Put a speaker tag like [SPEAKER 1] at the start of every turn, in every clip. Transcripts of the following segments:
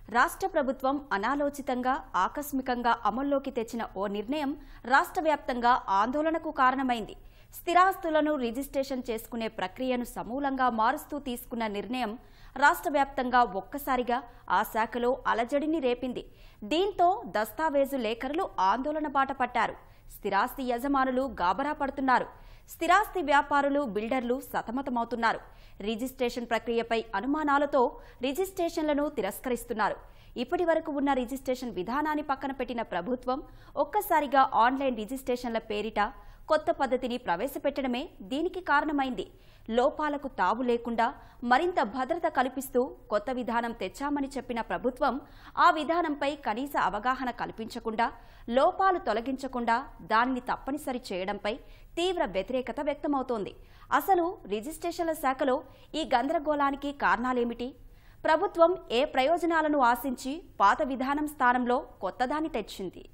[SPEAKER 1] రాష్ట్ర ప్రభుత్వం అనాలోచితంగా ఆకస్మికంగా అమల్లోకి తెచ్చిన ఓ నిర్ణయం రాష్ట్ర వ్యాప్తంగా ఆందోళనకు కారణమైంది స్థిరాస్తులను రిజిస్ట్రేషన్ చేసుకునే ప్రక్రియను సమూలంగా మారుస్తూ తీసుకున్న నిర్ణయం రాష్ట్ర వ్యాప్తంగా ఒక్కసారిగా ఆ శాఖలో అలజడిని రేపింది దీంతో దస్తావేజు లేఖరులు ఆందోళన బాట పట్టారు స్థిరాస్తి యజమానులు గాబరా పడుతున్నారు స్థిరాస్తి వ్యాపారులు బిల్డర్లు సతమతమవుతున్నారు రిజిస్ట్రేషన్ ప్రక్రియపై అనుమానాలతో రిజిస్ట్రేషన్లను తిరస్కరిస్తున్నారు ఇప్పటి వరకు ఉన్న రిజిస్ట్రేషన్ విధానాన్ని పక్కన పెట్టిన ప్రభుత్వం ఒక్కసారిగా ఆన్లైన్ రిజిస్ట్రేషన్ల పేరిట కొత్త పద్ధతిని ప్రవేశపెట్టడమే దీనికి కారణమైంది లోపాలకు తావు లేకుండా మరింత భద్రత కల్పిస్తూ కొత్త విధానం తెచ్చామని చెప్పిన ప్రభుత్వం ఆ విధానంపై కనీస అవగాహన కల్పించకుండా లోపాలు తొలగించకుండా దానిని తప్పనిసరి చేయడంపై తీవ్ర వ్యతిరేకత వ్యక్తమవుతోంది అసలు రిజిస్ట్రేషన్ల శాఖలో ఈ గందరగోళానికి కారణాలేమిటి ప్రభుత్వం ఏ ప్రయోజనాలను ఆశించి పాత విధానం స్థానంలో కొత్తదాన్ని తెచ్చింది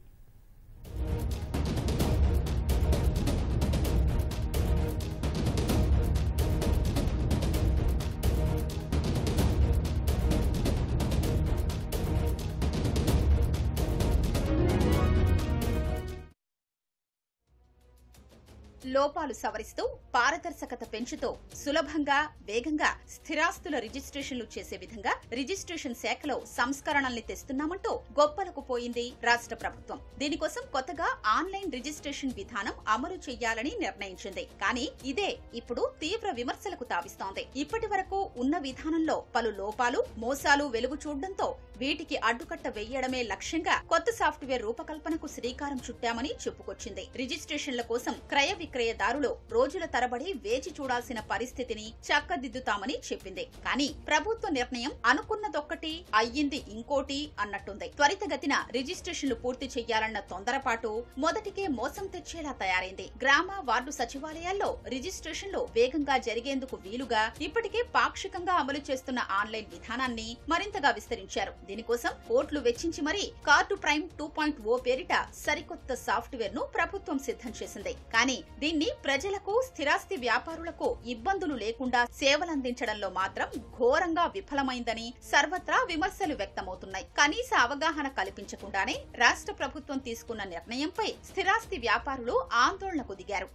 [SPEAKER 2] లోపాలు సవరిస్తూ పారదర్శకత పెంచుతూ సులభంగా వేగంగా స్థిరాస్తుల రిజిస్ట్రేషన్లు చేసే విధంగా రిజిస్ట్రేషన్ శాఖలో సంస్కరణల్ని తెస్తున్నామంటూ గొప్పలకు పోయింది రాష్ట్ర ప్రభుత్వం దీనికోసం కొత్తగా ఆన్లైన్ రిజిస్ట్రేషన్ విధానం అమలు చేయాలని నిర్ణయించింది కానీ ఇదే ఇప్పుడు తీవ్ర విమర్శలకు తావిస్తోంది ఇప్పటి వరకు ఉన్న విధానంలో పలు లోపాలు మోసాలు వెలుగు చూడడంతో వీటికి అడ్డుకట్ట వేయడమే లక్ష్యంగా కొత్త సాఫ్ట్వేర్ రూపకల్పనకు శ్రీకారం చుట్టామని చెప్పుకొచ్చింది రిజిస్ట్రేషన్ల కోసం క్రయ విక్రయదారులు రోజుల తరబడి వేచి చూడాల్సిన పరిస్థితిని చక్కదిద్దుతామని చెప్పింది కానీ ప్రభుత్వ నిర్ణయం అనుకున్నదొక్కటి అయ్యింది ఇంకోటి అన్నట్టుంది త్వరితగతిన రిజిస్ట్రేషన్లు పూర్తి చేయాలన్న తొందరపాటు మొదటికే మోసం తెచ్చేలా తయారైంది గ్రామ వార్డు సచివాలయాల్లో రిజిస్ట్రేషన్లు వేగంగా జరిగేందుకు వీలుగా ఇప్పటికే పాక్షికంగా అమలు చేస్తున్న ఆన్లైన్ విధానాన్ని మరింతగా విస్తరించారు దీనికోసం కోట్లు వెచ్చించి మరీ CARD prime two point O పేరిట సరికొత్త సాఫ్ట్వేర్ ను ప్రభుత్వం సిద్ధం చేసింది కానీ దీన్ని ప్రజలకు స్థిరాస్తి వ్యాపారులకు ఇబ్బందులు లేకుండా సేవలందించడంలో మాత్రం ఘోరంగా విఫలమైందని సర్వత్రా విమర్శలు వ్యక్తమవుతున్నాయి కనీస అవగాహన కల్పించకుండానే రాష్ట్ర ప్రభుత్వం తీసుకున్న నిర్ణయంపై స్థిరాస్తి వ్యాపారులు ఆందోళనకు దిగారు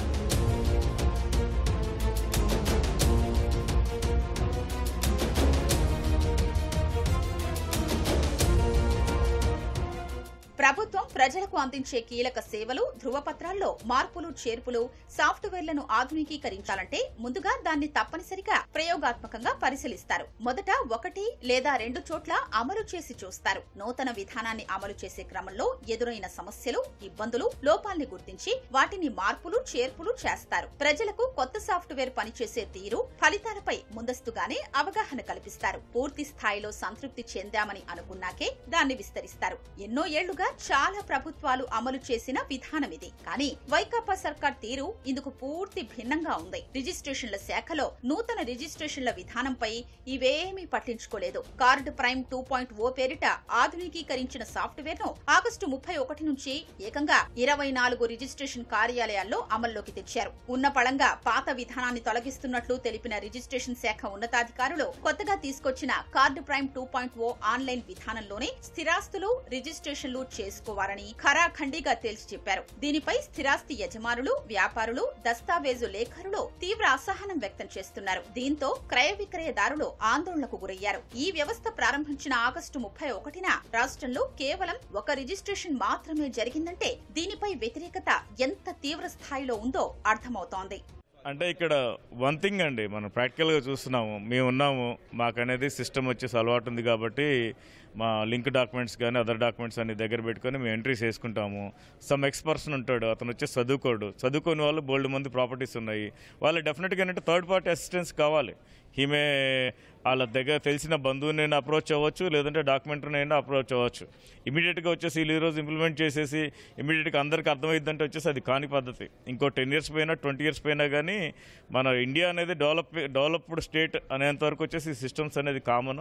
[SPEAKER 2] ప్రభుత్వం ప్రజలకు అందించే కీలక సేవలు ధృవపత్రాల్లో మార్పులు చేర్పులు సాఫ్ట్వేర్లను ఆధునికీకరించాలంటే ముందుగా దాన్ని తప్పనిసరిగా ప్రయోగాత్మకంగా పరిశీలిస్తారు మొదట ఒకటి లేదా రెండు చోట్ల అమలు చేసి చూస్తారు నూతన విధానాన్ని అమలు చేసే క్రమంలో ఎదురైన సమస్యలు ఇబ్బందులు లోపాల్ని గుర్తించి వాటిని మార్పులు చేర్పులు చేస్తారు ప్రజలకు కొత్త సాఫ్ట్వేర్ పనిచేసే తీరు ఫలితాలపై ముందస్తుగానే అవగాహన కల్పిస్తారు పూర్తి స్థాయిలో సంతృప్తి చెందామని అనుకున్నాకే దాన్ని విస్తరిస్తారు ఎన్నో ఏళ్లుగా చాలా ప్రభుత్వాలు అమలు చేసిన విధానం ఇది కానీ వైకాపా సర్కార్ తీరు ఇందుకు పూర్తి భిన్నంగా ఉంది రిజిస్ట్రేషన్ల శాఖలో నూతన రిజిస్ట్రేషన్ల విధానంపై ఇవేమీ పట్టించుకోలేదు CARD prime two point O పేరిట ఆధునికీకరించిన సాఫ్ట్వేర్ ను ఆగస్టు ముప్పై ఒకటి నుంచి ఏకంగా ఇరవై నాలుగు రిజిస్ట్రేషన్ కార్యాలయాల్లో అమల్లోకి తెచ్చారు ఉన్న పళంగా పాత విధానాన్ని తొలగిస్తున్నట్లు తెలిపిన రిజిస్ట్రేషన్ శాఖ ఉన్నతాధికారులు కొత్తగా తీసుకొచ్చిన CARD prime two point O online విధానంలోనే స్థిరాస్తులు రిజిస్ట్రేషన్లు చేసుకోవాలని ఖరాఖండిగా తేల్చి చెప్పారు దీనిపై స్థిరాస్తి యజమానులు వ్యాపారులు దస్తావేజు లేఖరులు తీవ్ర అసహనం వ్యక్తం చేస్తున్నారు దీంతో క్రయ విక్రయదారులు ఆందోళనకు గురయ్యారు ఈ వ్యవస్థ ప్రారంభించిన ఆగస్టు ముప్పై ఒకటిన రాష్ట్రంలో కేవలం ఒక రిజిస్ట్రేషన్ మాత్రమే జరిగిందంటే దీనిపై వ్యతిరేకత ఎంత తీవ్ర స్థాయిలో ఉందో అర్థమవుతోంది
[SPEAKER 3] అంటే ఇక్కడ వన్ థింగ్ అండి మనం ప్రాక్టికల్గా చూస్తున్నాము మేము ఉన్నాము మాకు అనేది సిస్టమ్ వచ్చేసి అలవాటు ఉంది కాబట్టి మా లింక్ డాక్యుమెంట్స్ కానీ అదర్ డాక్యుమెంట్స్ అన్ని దగ్గర పెట్టుకొని మేము ఎంట్రీస్ వేసుకుంటాము సమ్ ఎక్స్ పర్సన్ ఉంటాడు అతను వచ్చేసి చదువుకోడు చదువుకోని వాళ్ళు బోల్డ్ మంది ప్రాపర్టీస్ ఉన్నాయి వాళ్ళు డెఫినెట్గా ఏంటంటే థర్డ్ పార్టీ అసిస్టెన్స్ కావాలి ఈమె వాళ్ళ దగ్గర తెలిసిన బంధువునైనా అప్రోచ్ అవ్వచ్చు లేదంటే డాక్యుమెంట్నైనా అప్రోచ్ అవ్వచ్చు ఇమీడియట్గా వచ్చేసి వీళ్ళు ఈరోజు ఇంప్లిమెంట్ చేసేసి ఇమీడియట్గా అందరికీ అర్థమైందంటే వచ్చేసి అది కాని పద్ధతి ఇంకో టెన్ ఇయర్స్ పోయినా ట్వంటీ ఇయర్స్ పోయినా కానీ మన ఇండియా అనేది డెవలప్ డెవలప్డ్ స్టేట్ అనేంత వరకు వచ్చేసి సిస్టమ్స్ అనేది కామన్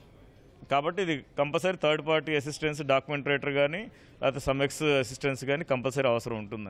[SPEAKER 3] కాబట్టి ఇది కంపల్సరీ థర్డ్ పార్టీ అసిస్టెన్స్ డాక్యుమెంటరేటర్ కానీ లేకపోతే సమ్ ఎక్స్ అసిస్టెన్స్ కానీ కంపల్సరీ అవసరం ఉంటుందండి ఇది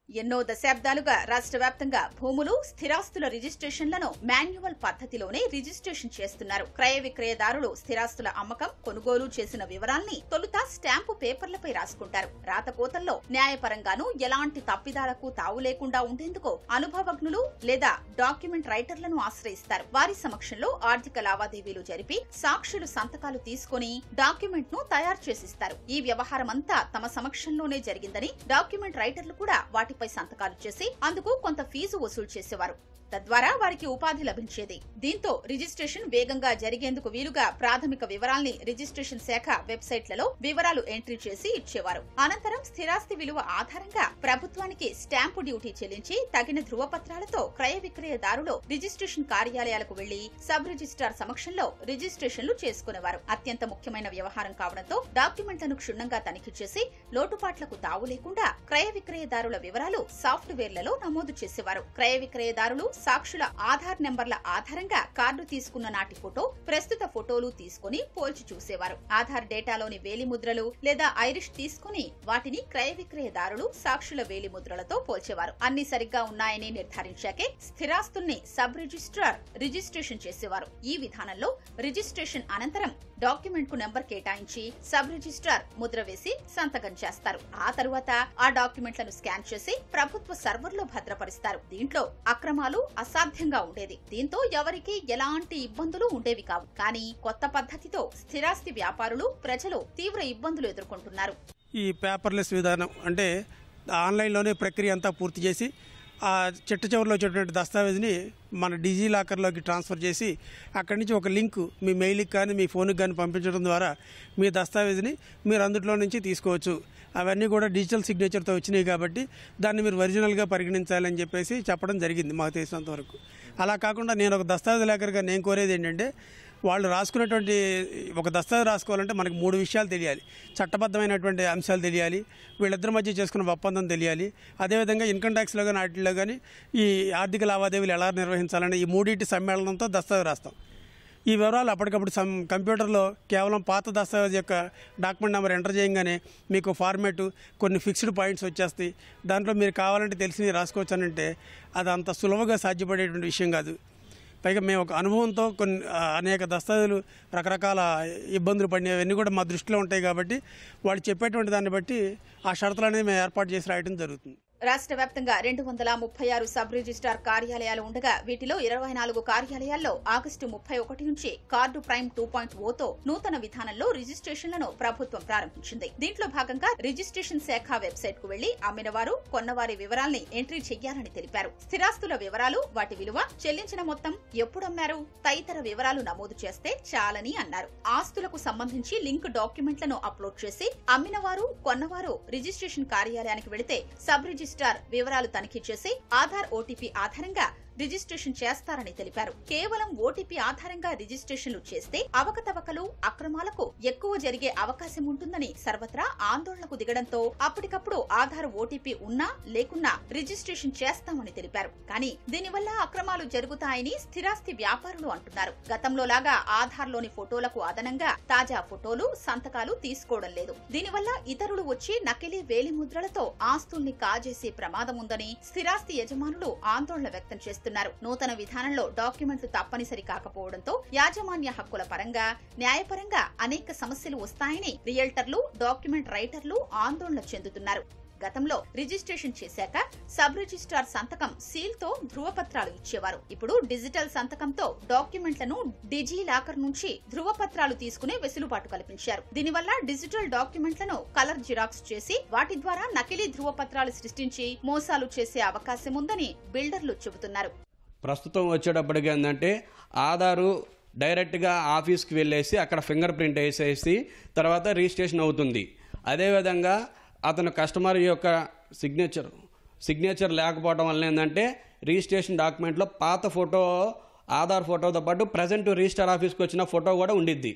[SPEAKER 2] ఎన్నో దశాబ్దాలుగా రాష్ట్ర వ్యాప్తంగా భూములు స్థిరాస్తుల రిజిస్ట్రేషన్లను మాన్యువల్ పద్ధతిలోనే రిజిస్ట్రేషన్ చేస్తున్నారు క్రయ విక్రయదారులు స్థిరాస్తుల అమ్మకం కొనుగోలు చేసిన వివరాల్ని తొలుత స్టాంపు పేపర్లపై రాసుకుంటారు రాతకోతల్లో న్యాయపరంగానూ ఎలాంటి తప్పిదాలకు తావు లేకుండా ఉండేందుకు అనుభవజ్ఞులు లేదా డాక్యుమెంట్ రైటర్లను ఆశ్రయిస్తారు వారి సమక్షంలో ఆర్థిక లావాదేవీలు జరిపి సాక్షులు సంతకాలు తీసుకుని డాక్యుమెంట్ ను తయారు చేసిస్తారు ఈ వ్యవహారం అంతా తమ సమక్షంలోనే జరిగిందని డాక్యుమెంట్ రైటర్లు కూడా వాటిపై సంతకాలు చేసి అందుకు కొంత ఫీజు వసూలు చేసేవారు తద్వారా వారికి ఉపాధి లభించేది దీంతో రిజిస్ట్రేషన్ వేగంగా జరిగేందుకు వీలుగా ప్రాథమిక వివరాల్ని రిజిస్ట్రేషన్ శాఖ వెబ్సైట్లలో వివరాలు ఎంట్రీ చేసి ఇచ్చేవారు అనంతరం స్థిరాస్తి విలువ ఆధారంగా ప్రభుత్వానికి స్టాంపు డ్యూటీ చెల్లించి తగిన ధృవపత్రాలతో క్రయ విక్రయదారులు రిజిస్ట్రేషన్ కార్యాలయాలకు వెళ్లి సబ్ రిజిస్ట్రార్ సమక్షంలో రిజిస్ట్రేషన్లు చేసుకునేవారు అత్యంత ముఖ్యమైన వ్యవహారం కావడంతో డాక్యుమెంట్లను క్షుణ్ణంగా తనిఖీ చేసి లోటుపాట్లకు తావు లేకుండా క్రయ విక్రయదారుల వివరాలు సాఫ్ట్వేర్లలో నమోదు చేసేవారు క్రయ విక్రయదారులు సాక్షుల ఆధార్ నెంబర్ల ఆధారంగా కార్డు తీసుకున్న నాటి ఫోటో ప్రస్తుత ఫోటోలు తీసుకుని పోల్చి చూసేవారు ఆధార్ డేటాలోని వేలిముద్రలు లేదా ఐరిష్ తీసుకుని వాటిని క్రయ విక్రయదారులు సాక్షుల వేలిముద్రలతో పోల్చేవారు అన్ని సరిగ్గా ఉన్నాయని నిర్ధారించాకే స్థిరాస్తుల్ని సబ్ రిజిస్ట్రార్ రిజిస్ట్రేషన్ చేసేవారు ఈ విధానంలో రిజిస్ట్రేషన్ అనంతరం డాక్యుమెంట్ కు నెంబర్ కేటాయించి సబ్ రిజిస్ట్రార్ ముద్ర వేసి సంతకం చేస్తారు ఆ తరువాత ఆ డాక్యుమెంట్లను స్కాన్ చేసి ప్రభుత్వ సర్వర్లో భద్రపరుస్తారు దీంట్లో అక్రమాలు అసాధ్యంగా ఉండేది దీంతో ఎవరికి ఎలాంటి ఇబ్బందులు ఉండేవి కావు కానీ కొత్త పద్ధతితో స్థిరాస్తి వ్యాపారులు ప్రజలు తీవ్ర ఇబ్బందులు ఎదుర్కొంటున్నారు
[SPEAKER 4] ఈ పేపర్లెస్ విధానం అంటే ఆన్లైన్లోనే ప్రక్రియ అంతా పూర్తి చేసి ఆ చిట్ట చివరిలో వచ్చేటువంటి దస్తావేజ్ని మన డిజీ లాకర్లోకి ట్రాన్స్ఫర్ చేసి అక్కడి నుంచి ఒక లింక్ మీ మెయిల్కి కానీ మీ ఫోన్కి కానీ పంపించడం ద్వారా మీ దస్తావేజ్ని మీరు అందులో నుంచి తీసుకోవచ్చు అవన్నీ కూడా డిజిటల్ సిగ్నేచర్తో వచ్చినాయి కాబట్టి దాన్ని మీరు ఒరిజినల్గా పరిగణించాలని చెప్పేసి చెప్పడం జరిగింది మాకు తెలిసినంత వరకు అలా కాకుండా నేను ఒక దస్తావేజ్ లేఖరుగా నేను కోరేది ఏంటంటే వాళ్ళు రాసుకున్నటువంటి ఒక దస్తావేజ్ రాసుకోవాలంటే మనకి మూడు విషయాలు తెలియాలి చట్టబద్ధమైనటువంటి అంశాలు తెలియాలి వీళ్ళిద్దరి మధ్య చేసుకున్న ఒప్పందం తెలియాలి అదేవిధంగా ఇన్కమ్ ట్యాక్స్లో కానీ వాటిలో కానీ ఈ ఆర్థిక లావాదేవీలు ఎలా నిర్వహించాలని ఈ మూడింటి సమ్మేళనంతో దస్తావేజ్ రాస్తాం ఈ వివరాలు అప్పటికప్పుడు సం కంప్యూటర్లో కేవలం పాత దస్తావేజ్ యొక్క డాక్యుమెంట్ నెంబర్ ఎంటర్ చేయగానే మీకు ఫార్మేట్ కొన్ని ఫిక్స్డ్ పాయింట్స్ వచ్చేస్తాయి దాంట్లో మీరు కావాలంటే తెలిసి రాసుకోవచ్చు అని అంటే అది అంత సులభంగా సాధ్యపడేటువంటి విషయం కాదు పైగా మేము ఒక అనుభవంతో కొన్ని ఆ, అనేక దస్తావేజులు రకరకాల ఇబ్బందులు పడినవన్నీ కూడా మా దృష్టిలో ఉంటాయి కాబట్టి వాళ్ళు చెప్పేటువంటి దాన్ని బట్టి ఆ షరతులు అనేవి మేము ఏర్పాటు చేసి రాయడం జరుగుతుంది
[SPEAKER 2] రాష్ట్ర వ్యాప్తంగా రెండు వందల ముప్పై ఆరు సబ్ రిజిస్ట్రార్ కార్యాలయాలు ఉండగా వీటిలో ఇరవై నాలుగు కార్యాలయాల్లో ఆగస్టు ముప్పై ఒకటి నుంచి కార్డు ప్రైమ్ టూ పాయింట్ ఓతో నూతన విధానంలో రిజిస్ట్రేషన్లను ప్రభుత్వం ప్రారంభించింది దీంట్లో భాగంగా రిజిస్ట్రేషన్ శాఖ వెబ్సైట్ కు వెళ్లి అమ్మినవారు కొన్నవారి వివరాల్ని ఎంట్రీ చెయ్యాలని తెలిపారు స్థిరాస్తుల వివరాలు వాటి విలువ చెల్లించిన మొత్తం ఎప్పుడు అమ్మారు తదితర వివరాలు నమోదు చేస్తే చాలని అన్నారు ఆస్తులకు సంబంధించి లింక్ డాక్యుమెంట్లను అప్లోడ్ చేసి అమ్మినవారు కొన్నవారు రిజిస్ట్రేషన్ కార్యాలయానికి వెళితే సబ్ రిజిస్ట్రార్ వివరాలు తనిఖీ చేసి ఆధార్ ఓటీపీ ఆధారంగా రిజిస్ట్రేషన్ చేస్తారని తెలిపారు కేవలం ఓటీపీ ఆధారంగా రిజిస్ట్రేషన్లు చేస్తే అవకతవకలు అక్రమాలకు ఎక్కువ జరిగే అవకాశం ఉంటుందని సర్వత్రా ఆందోళనకు దిగడంతో అప్పటికప్పుడు ఆధార్ ఓటీపీ ఉన్నా లేకున్నా రిజిస్ట్రేషన్ చేస్తామని తెలిపారు కానీ దీనివల్ల అక్రమాలు జరుగుతాయని స్థిరాస్తి వ్యాపారులు అంటున్నారు గతంలో లాగా ఆధార్ లోని ఫోటోలకు అదనంగా తాజా ఫోటోలు సంతకాలు తీసుకోవడం లేదు దీనివల్ల ఇతరులు వచ్చి నకిలీ వేలిముద్రలతో ఆస్తుల్ని కాజేసే ప్రమాదం ఉందని స్థిరాస్తి యజమానులు ఆందోళన వ్యక్తం చేస్తున్నారు నూతన విధానంలో డాక్యుమెంట్లు తప్పనిసరి కాకపోవడంతో యాజమాన్య హక్కుల పరంగా న్యాయపరంగా అనేక సమస్యలు వస్తాయని రియల్టర్లు డాక్యుమెంట్ రైటర్లు ఆందోళన చెందుతున్నారు గతంలో రిజిస్ట్రేషన్ చేశాక సబ్ రిజిస్ట్రార్ సంతకం సీల్ తో ధృవపత్రాలు ఇచ్చేవారు ఇప్పుడు డిజిటల్ సంతకంతో డాక్యుమెంట్లను డిజీ లాకర్ నుంచి ధృవపత్రాలు తీసుకునే వెసులుబాటు కల్పించారు దీనివల్ల డిజిటల్ డాక్యుమెంట్లను కలర్ జిరాక్స్ చేసి వాటి ద్వారా నకిలీ ధృవపత్రాలు సృష్టించి మోసాలు చేసే అవకాశం ఉందని బిల్డర్లు చెబుతున్నారు
[SPEAKER 5] ప్రస్తుతం వచ్చేటప్పటికి ఏంటంటే ఆధారు డైరెక్ట్గా ఆఫీస్కి వెళ్ళేసి అక్కడ ఫింగర్ ప్రింట్ వేసేసి తర్వాత రిజిస్ట్రేషన్ అవుతుంది అదేవిధంగా అతను కస్టమర్ యొక్క సిగ్నేచర్ సిగ్నేచర్ లేకపోవడం వల్ల ఏంటంటే రిజిస్ట్రేషన్ డాక్యుమెంట్లో పాత ఫోటో ఆధార్ ఫోటోతో పాటు ప్రజెంట్ రిజిస్టర్ ఆఫీస్కి వచ్చిన ఫోటో కూడా ఉండిద్ది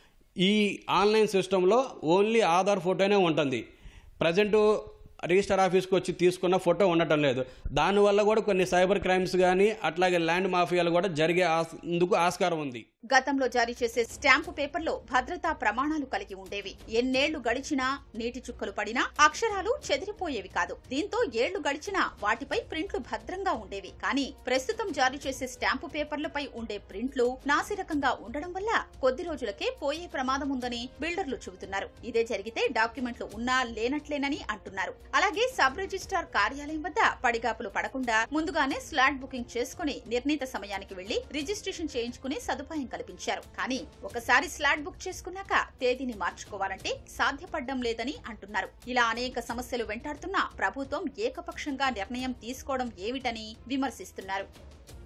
[SPEAKER 5] ఈ ఆన్లైన్ సిస్టంలో ఓన్లీ ఆధార్ ఫోటోనే ఉంటుంది ప్రజెంట్ రిజిస్టర్ ఆఫీస్కి వచ్చి తీసుకున్న ఫోటో ఉండటం లేదు దానివల్ల కూడా కొన్ని సైబర్ క్రైమ్స్ కానీ అట్లాగే ల్యాండ్ మాఫియాలు కూడా జరిగే ఆస్- అందుకు ఆస్కారం ఉంది
[SPEAKER 2] గతంలో జారీ చేసే స్టాంపు పేపర్లో భద్రతా ప్రమాణాలు కలిగి ఉండేవి ఎన్నేళ్లు గడిచినా నీటి చుక్కలు పడినా అక్షరాలు చెదిరిపోయేవి కాదు దీంతో ఏళ్లు గడిచినా వాటిపై ప్రింట్లు భద్రంగా ఉండేవి కానీ ప్రస్తుతం జారీ చేసే స్టాంపు పేపర్లపై ఉండే ప్రింట్లు నాసిరకంగా ఉండడం వల్ల కొద్ది రోజులకే పోయే ప్రమాదం ఉందని బిల్డర్లు చెబుతున్నారు ఇదే జరిగితే డాక్యుమెంట్లు ఉన్నా లేనట్లేనని అంటున్నారు అలాగే సబ్ రిజిస్ట్రార్ కార్యాలయం వద్ద పడిగాపులు పడకుండా ముందుగానే స్లాట్ బుకింగ్ చేసుకుని నిర్ణీత సమయానికి వెళ్లి రిజిస్ట్రేషన్ చేయించుకునే సదుపాయం కల్పించారు కానీ ఒకసారి స్లాట్ బుక్ చేసుకున్నాక తేదీని మార్చుకోవాలంటే సాధ్యపడడం లేదని అంటున్నారు ఇలా అనేక సమస్యలు వెంటాడుతున్నా ప్రభుత్వం ఏకపక్షంగా నిర్ణయం తీసుకోవడం ఏమిటని విమర్శిస్తున్నారు